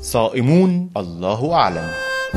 صائمون الله أعلم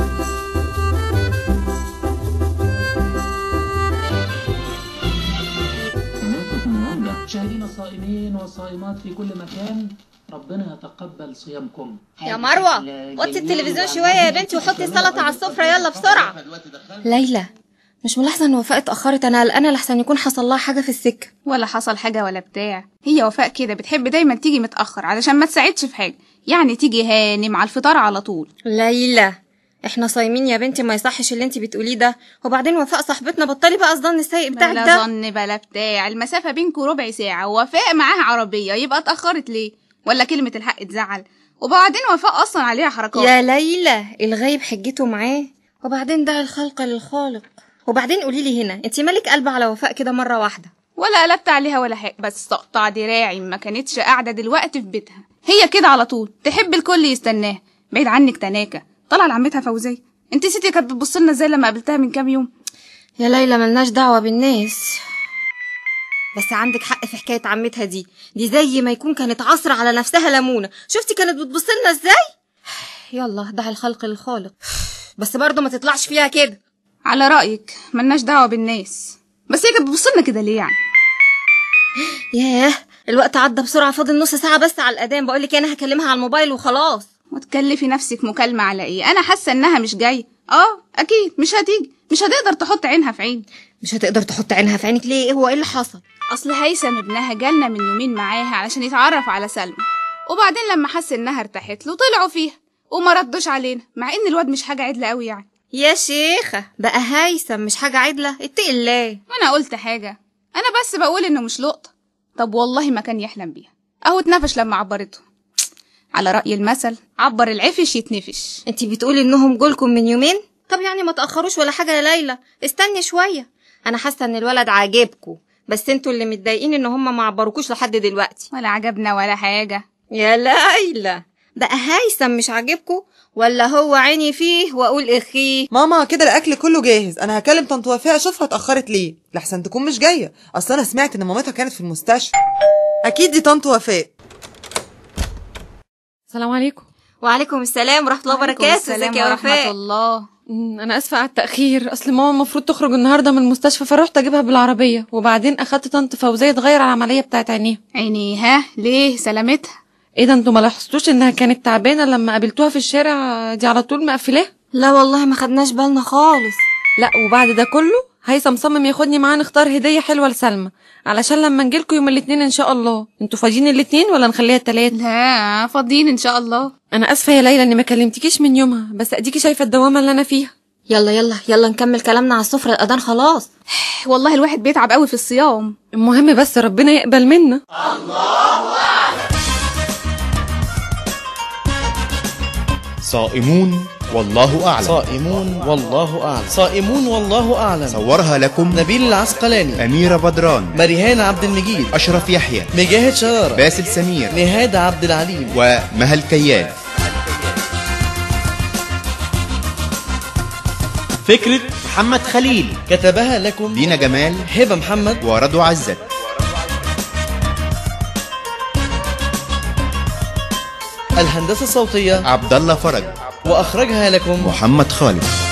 مشاهدينا الصائمين والصائمات في كل مكان ربنا يتقبل صيامكم يا مروة وطي التلفزيون شوية يا بنتي وحطي السلطة على السفرة يلا بسرعة ليلى مش ملاحظة ان وفاء اتأخرت انا قلقانة لحسن يكون حصل لها حاجة في السكة ولا حصل حاجة ولا بتاع هي وفاء كده بتحب دايما تيجي متأخر علشان ما تساعدش في حاجة يعني تيجي هانم على الفطار على طول ليلى احنا صايمين يا بنتي ما يصحش اللي انت بتقوليه ده وبعدين وفاء صاحبتنا بطلي بقى الظن السيء بتاعك بلا ده ظن بلا بتاع المسافة بينكوا ربع ساعة ووفاء معاها عربية يبقى اتأخرت ليه ولا كلمة الحق تزعل وبعدين وفاء أصلا عليها حركات يا ليلى الغايب حجته معاه وبعدين دع الخلق للخالق وبعدين قولي لي هنا انت مالك قلب على وفاء كده مرة واحدة ولا قلبت عليها ولا حاجة بس تقطع دراعي ما كانتش قاعدة دلوقتي في بيتها هي كده على طول تحب الكل يستناها بعيد عنك تناكة طلع لعمتها فوزية انت نسيتي كانت بتبص لنا ازاي لما قابلتها من كام يوم يا ليلى ملناش دعوة بالناس بس عندك حق في حكاية عمتها دي دي زي ما يكون كانت عصر على نفسها ليمونة شفتي كانت بتبص لنا ازاي يلا دع الخلق للخالق بس برضه ما تطلعش فيها كده على رأيك ملناش دعوة بالناس بس هي كانت بتبص لنا كده ليه يعني ياه الوقت عدى بسرعة فاضل نص ساعة بس على الأذان بقولك أنا هكلمها على الموبايل وخلاص وتكلفي نفسك مكالمة على ايه انا حاسة انها مش جاية اه اكيد مش هتيجي مش هتقدر تحط عينها في عين مش هتقدر تحط عينها في عينك ليه هو ايه اللي حصل اصل هيثم ابنها جالنا من يومين معاها علشان يتعرف على سلمى وبعدين لما حس انها ارتاحت له طلعوا فيها وما ردوش علينا مع ان الواد مش حاجة عدلة قوي يعني يا شيخة بقى هيثم مش حاجة عدلة اتقي الله انا قلت حاجة انا بس بقول انه مش لقطة طب والله ما كان يحلم بيها اهو اتنفش لما عبرته على رأي المثل عبر العفش يتنفش انتي بتقولي انهم جولكم من يومين طب يعني ما تاخروش ولا حاجه يا ليلى استني شويه انا حاسه ان الولد عاجبكم بس انتوا اللي متضايقين ان هم ما عبروكوش لحد دلوقتي ولا عجبنا ولا حاجة يا ليلى بقى هيثم مش عاجبكم ولا هو عيني فيه واقول اخيه ماما كده الاكل كله جاهز انا هكلم طنط وفاء اشوفها اتاخرت ليه لحسن تكون مش جايه اصل انا سمعت ان مامتها كانت في المستشفى اكيد دي طنط وفاء السلام عليكم وعليكم السلام ورحمه الله وعليكم وبركاته السلام ازيك يا ورحمة وفاء الله أمم، انا اسفه على التاخير اصل ماما المفروض تخرج النهارده من المستشفى فروحت اجيبها بالعربيه وبعدين اخدت طنط فوزيه تغير على العمليه بتاعت عينيها عينيها ليه سلامتها ايه ده انتوا ما لاحظتوش انها كانت تعبانه لما قابلتوها في الشارع دي على طول مقفلاه لا والله ما خدناش بالنا خالص لا وبعد ده كله هيثم صمم ياخدني معاه نختار هديه حلوه لسلمى علشان لما نجيلكوا يوم الاثنين ان شاء الله انتوا فاضيين الاثنين ولا نخليها التلات لا فاضيين ان شاء الله انا اسفه يا ليلى اني ما كلمتكيش من يومها بس اديكي شايفه الدوامه اللي انا فيها يلا يلا يلا نكمل كلامنا على السفره الاذان خلاص والله الواحد بيتعب قوي في الصيام المهم بس ربنا يقبل منا صائمون والله أعلم صائمون والله أعلم صائمون والله أعلم صورها لكم نبيل العسقلاني أميرة بدران مريهان عبد المجيد أشرف يحيى مجاهد شرارة باسل سمير نهاد عبد العليم ومها الكياف فكرة محمد خليل كتبها لكم دينا جمال هبة محمد ورضو عزت الهندسة الصوتية عبد الله فرج وأخرجها لكم محمد خالد